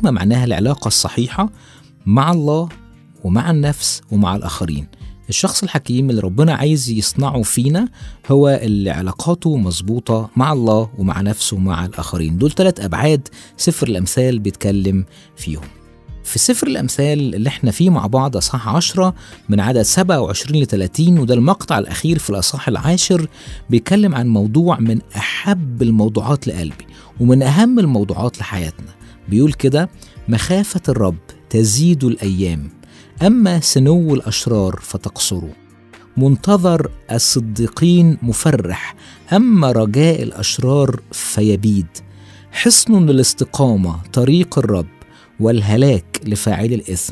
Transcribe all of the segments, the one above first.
الحكمة معناها العلاقة الصحيحة مع الله ومع النفس ومع الآخرين الشخص الحكيم اللي ربنا عايز يصنعه فينا هو اللي علاقاته مظبوطة مع الله ومع نفسه ومع الآخرين دول ثلاث أبعاد سفر الأمثال بيتكلم فيهم في سفر الأمثال اللي احنا فيه مع بعض أصحاح 10 من عدد 27 ل 30 وده المقطع الأخير في الأصحاح العاشر بيتكلم عن موضوع من أحب الموضوعات لقلبي ومن أهم الموضوعات لحياتنا بيقول كده مخافة الرب تزيد الأيام أما سنو الأشرار فتقصر منتظر الصديقين مفرح أما رجاء الأشرار فيبيد حصن للاستقامة طريق الرب والهلاك لفاعل الإثم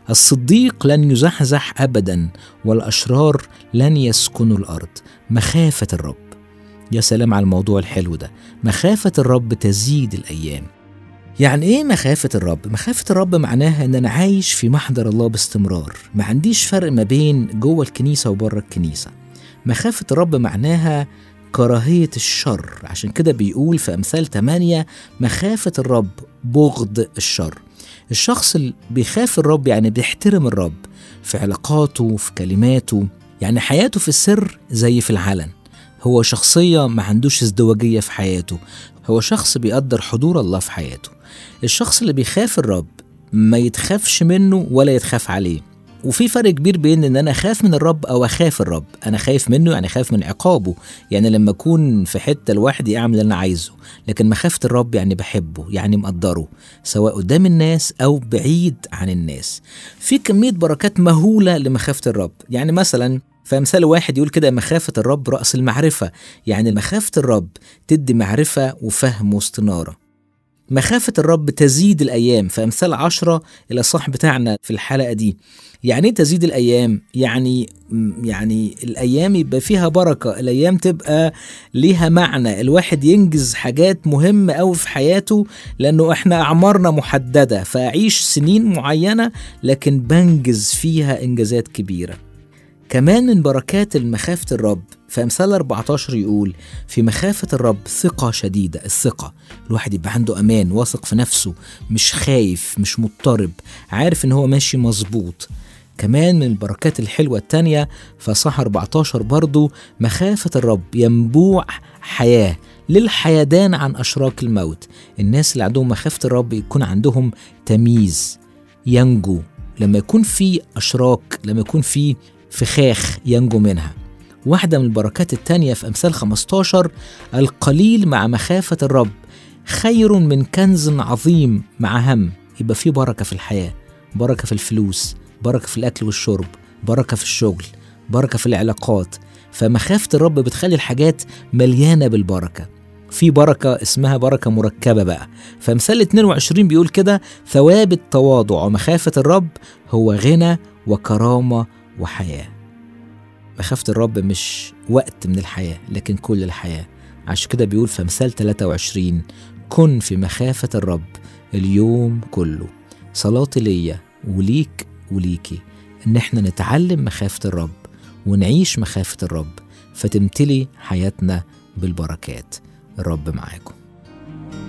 الصديق لن يزحزح أبدا والأشرار لن يسكنوا الأرض مخافة الرب يا سلام على الموضوع الحلو ده مخافة الرب تزيد الأيام يعني ايه مخافة الرب؟ مخافة الرب معناها ان انا عايش في محضر الله باستمرار، ما عنديش فرق ما بين جوه الكنيسة وبره الكنيسة. مخافة الرب معناها كراهية الشر، عشان كده بيقول في أمثال 8 مخافة الرب بغض الشر. الشخص اللي بيخاف الرب يعني بيحترم الرب في علاقاته في كلماته يعني حياته في السر زي في العلن هو شخصية ما عندوش ازدواجية في حياته هو شخص بيقدر حضور الله في حياته الشخص اللي بيخاف الرب ما يتخافش منه ولا يتخاف عليه وفي فرق كبير بين ان انا اخاف من الرب او اخاف الرب انا خايف منه يعني خايف من عقابه يعني لما اكون في حته لوحدي اعمل اللي انا عايزه لكن مخافه الرب يعني بحبه يعني مقدره سواء قدام الناس او بعيد عن الناس في كميه بركات مهوله لمخافه الرب يعني مثلا فمثال واحد يقول كده مخافة الرب رأس المعرفة يعني مخافة الرب تدي معرفة وفهم واستنارة مخافة الرب تزيد الأيام فأمثال عشرة إلى صاحب بتاعنا في الحلقة دي يعني ايه تزيد الأيام؟ يعني يعني الأيام يبقى فيها بركة الأيام تبقى ليها معنى الواحد ينجز حاجات مهمة أوي في حياته لأنه إحنا أعمارنا محددة فأعيش سنين معينة لكن بنجز فيها إنجازات كبيرة كمان من بركات المخافة الرب في أمثال 14 يقول في مخافة الرب ثقة شديدة الثقة الواحد يبقى عنده أمان واثق في نفسه مش خايف مش مضطرب عارف إن هو ماشي مظبوط كمان من البركات الحلوة التانية فصح 14 برضو مخافة الرب ينبوع حياة للحيدان عن أشراك الموت الناس اللي عندهم مخافة الرب يكون عندهم تمييز ينجو لما يكون في أشراك لما يكون في فخاخ ينجو منها واحدة من البركات التانية في أمثال 15 القليل مع مخافة الرب خير من كنز عظيم مع هم يبقى في بركة في الحياة بركة في الفلوس بركة في الأكل والشرب بركة في الشغل بركة في العلاقات فمخافة الرب بتخلي الحاجات مليانة بالبركة في بركة اسمها بركة مركبة بقى فمثال 22 بيقول كده ثواب التواضع ومخافة الرب هو غنى وكرامة وحياة مخافة الرب مش وقت من الحياة لكن كل الحياة عشان كده بيقول في مثال 23 كن في مخافة الرب اليوم كله صلاتي ليا وليك وليكي ان احنا نتعلم مخافة الرب ونعيش مخافة الرب فتمتلي حياتنا بالبركات الرب معاكم